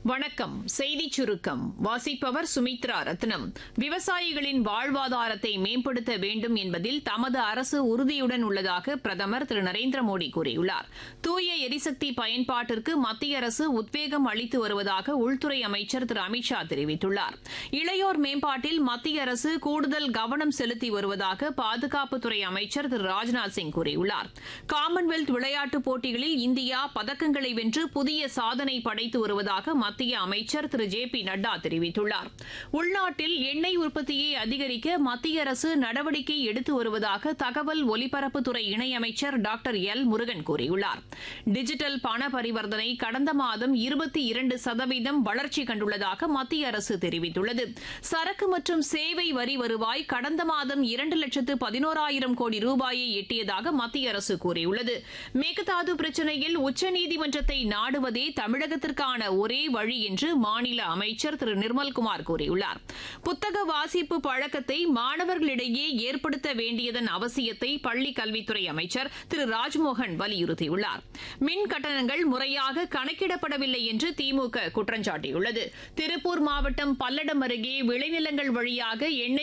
வணக்கம் செய்தி சுருக்கம் வாசிப்பவர் சுமித்ரா ரத்னம் விவசாயிகளின் வாழ்வாதாரத்தை மேம்படுத்த வேண்டும் என்பதில் தமது அரசு உறுதியுடன் உள்ளதாக பிரதமர் திரு நரேந்திர மோடி கூறியுள்ளார் தூய எரிசக்தி பயன்பாட்டிற்கு மத்திய அரசு உத்வேகம் அளித்து வருவதாக உள்துறை அமைச்சர் திரு அமித்ஷா தெரிவித்துள்ளார் இளையோர் மேம்பாட்டில் மத்திய அரசு கூடுதல் கவனம் செலுத்தி வருவதாக பாதுகாப்புத்துறை அமைச்சர் திரு ராஜ்நாத் சிங் கூறியுள்ளார் காமன்வெல்த் விளையாட்டுப் போட்டிகளில் இந்தியா பதக்கங்களை வென்று புதிய சாதனை படைத்து வருவதாக மத்திய அமைச்சர் திரு ஜே பி நட்டா தெரிவித்துள்ளார் உள்நாட்டில் எண்ணெய் உற்பத்தியை அதிகரிக்க மத்திய அரசு நடவடிக்கை எடுத்து வருவதாக தகவல் ஒலிபரப்புத்துறை இணையமைச்சர் டாக்டர் எல் முருகன் கூறியுள்ளார் டிஜிட்டல் பண பரிவர்த்தனை கடந்த மாதம் இருபத்தி இரண்டு சதவீதம் வளர்ச்சி கண்டுள்ளதாக மத்திய அரசு தெரிவித்துள்ளது சரக்கு மற்றும் சேவை வரி வருவாய் கடந்த மாதம் இரண்டு லட்சத்து பதினோராயிரம் கோடி ரூபாயை எட்டியதாக மத்திய அரசு கூறியுள்ளது மேகதாது பிரச்சினையில் உச்சநீதிமன்றத்தை நாடுவதே தமிழகத்திற்கான ஒரே வழி என்று மாநில அமைச்சர் திரு நிர்மல்குமார் கூறியுள்ளார் புத்தக வாசிப்பு பழக்கத்தை மாணவர்களிடையே ஏற்படுத்த வேண்டியதன் அவசியத்தை பள்ளிக் கல்வித்துறை அமைச்சர் திரு ராஜ்மோகன் வலியுறுத்தியுள்ளார் மின் கட்டணங்கள் முறையாக கணக்கிடப்படவில்லை என்று திமுக குற்றம் சாட்டியுள்ளது திருப்பூர் மாவட்டம் பல்லடம் அருகே விளைநிலங்கள் வழியாக எண்ணெய்